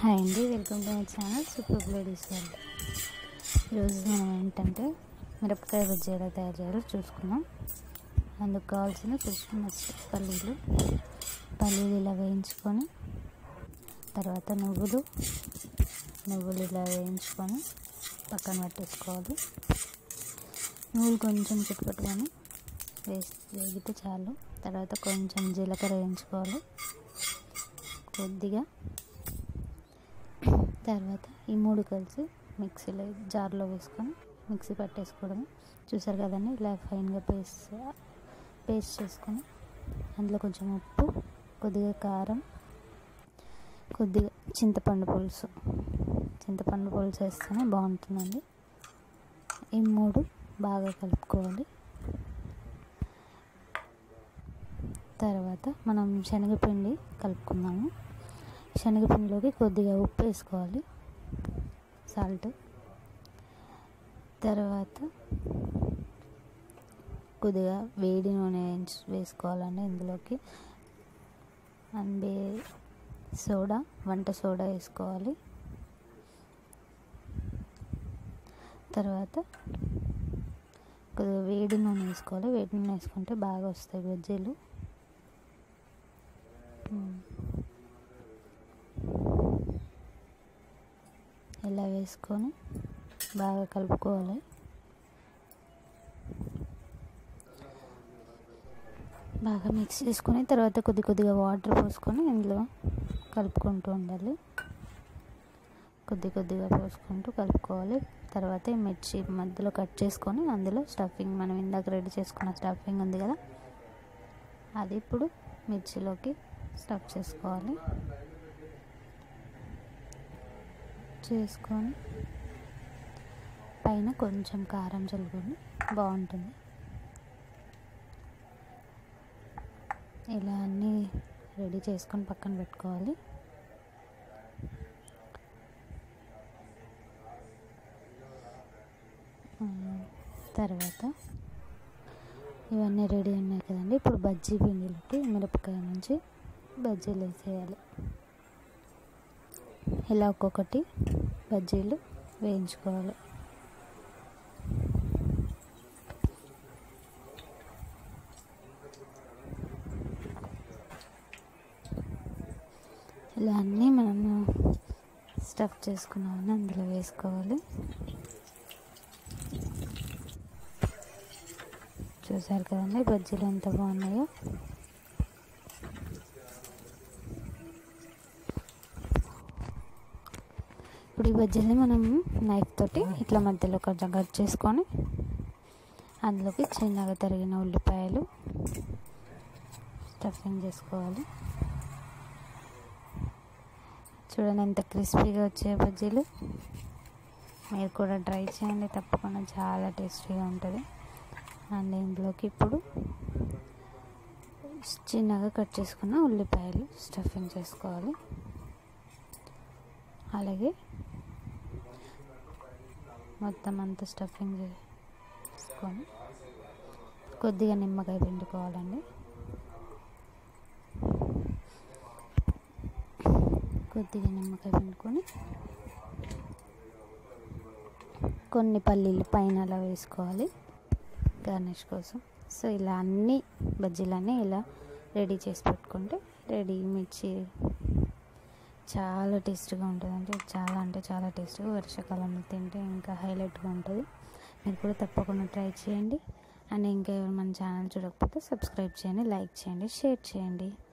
hi అండి welcome to my channel super ladies world ఈరోజు మనం ఏంటంటే మిరపకాయ బజ్జీ ఎలా తయారు చేయాలో చూసుకున్నాం అందుకు కావాల్సిన క్రిస్మస్ పల్లీలు పల్లీలు ఇలా వేయించుకొని తర్వాత నువ్వులు నువ్వులు ఇలా వేయించుకొని పక్కన పెట్టేసుకోవాలి నువ్వులు కొంచెం చుట్టుపట్టుకొని వేసి వేగితే చాలు తర్వాత కొంచెం జీలకర్ర వేయించుకోవాలి కొద్దిగా తర్వాత ఈ మూడు కలిసి మిక్సీలో జార్లో వేసుకొని మిక్సీ పట్టేసుకోవడం చూసారు కదండి ఇలా ఫైన్గా పేస్ట్ పేస్ట్ చేసుకొని అందులో కొంచెం ఉప్పు కొద్దిగా కారం కొద్దిగా చింతపండు పులుసు చింతపండు పులుసు వేస్తేనే బాగుంటుందండి ఈ మూడు బాగా కలుపుకోవాలి తర్వాత మనం శనగపిండి కలుపుకున్నాము శనగపిండిలోకి కొద్దిగా ఉప్పు వేసుకోవాలి సాల్ట్ తర్వాత కొద్దిగా వేడి నూనె వేసుకోవాలండి ఇందులోకి అండ్ బే సోడా వంట సోడా వేసుకోవాలి తర్వాత కొద్దిగా వేడి నూనె వేసుకోవాలి వేడి నూనె వేసుకుంటే బాగా వస్తాయి బజ్జీలు ఇలా వేసుకొని బాగా కలుపుకోవాలి బాగా మిక్స్ చేసుకొని తర్వాత కొద్ది కొద్దిగా వాటర్ పోసుకొని ఇందులో కలుపుకుంటూ ఉండాలి కొద్ది కొద్దిగా పోసుకుంటూ కలుపుకోవాలి తర్వాత ఈ మిర్చి మధ్యలో కట్ చేసుకొని అందులో స్టఫింగ్ మనం ఇందాక రెడీ చేసుకున్న స్టఫింగ్ ఉంది కదా అది ఇప్పుడు మిర్చిలోకి స్టఫ్ చేసుకోవాలి చేసుకొని పైన కొంచెం కారం చల్లుకొని బాగుంటుంది ఇలా అన్నీ రెడీ చేసుకొని పక్కన పెట్టుకోవాలి తర్వాత ఇవన్నీ రెడీ ఉన్నాయి కదండి ఇప్పుడు బజ్జీ పిండిలోకి మిరపకాయ నుంచి బజ్జీలు వేసేయాలి ఇలా ఒక్కొక్కటి బజ్జీలు వేయించుకోవాలి ఇలా అన్నీ మనము స్టఫ్ చేసుకున్నామని అందులో వేసుకోవాలి చూసారు కదండి బజ్జీలు ఎంత బాగున్నాయో ఇప్పుడు ఈ బజ్జీని మనం నైఫ్ తోటి ఇట్లా మధ్యలో కొంచెం కట్ చేసుకొని అందులోకి చిన్నగా తరిగిన ఉల్లిపాయలు స్టఫింగ్ చేసుకోవాలి చూడండి ఎంత క్రిస్పీగా వచ్చే బజ్జీలు మీరు కూడా ట్రై చేయండి తప్పకుండా చాలా టేస్టీగా ఉంటుంది అండ్ ఇందులోకి ఇప్పుడు చిన్నగా కట్ చేసుకున్న ఉల్లిపాయలు స్టఫింగ్ చేసుకోవాలి అలాగే మొత్తం అంతా స్టఫింగ్ చేసుకొని కొద్దిగా నిమ్మకాయ పిండుకోవాలండి కొద్దిగా నిమ్మకాయ పిండుకొని కొన్ని పల్లీలు పైన అలా వేసుకోవాలి గార్నిష్ కోసం సో ఇలా అన్ని బజ్జీలన్నీ ఇలా రెడీ చేసి పెట్టుకుంటే రెడీ మిర్చి చాలా టేస్ట్గా ఉంటుంది అంటే చాలా అంటే చాలా టేస్ట్గా వర్షాకాలంలో తింటే ఇంకా హైలైట్గా ఉంటుంది మీరు కూడా తప్పకుండా ట్రై చేయండి అండ్ ఇంకా మన ఛానల్ చూడకపోతే సబ్స్క్రైబ్ చేయండి లైక్ చేయండి షేర్ చేయండి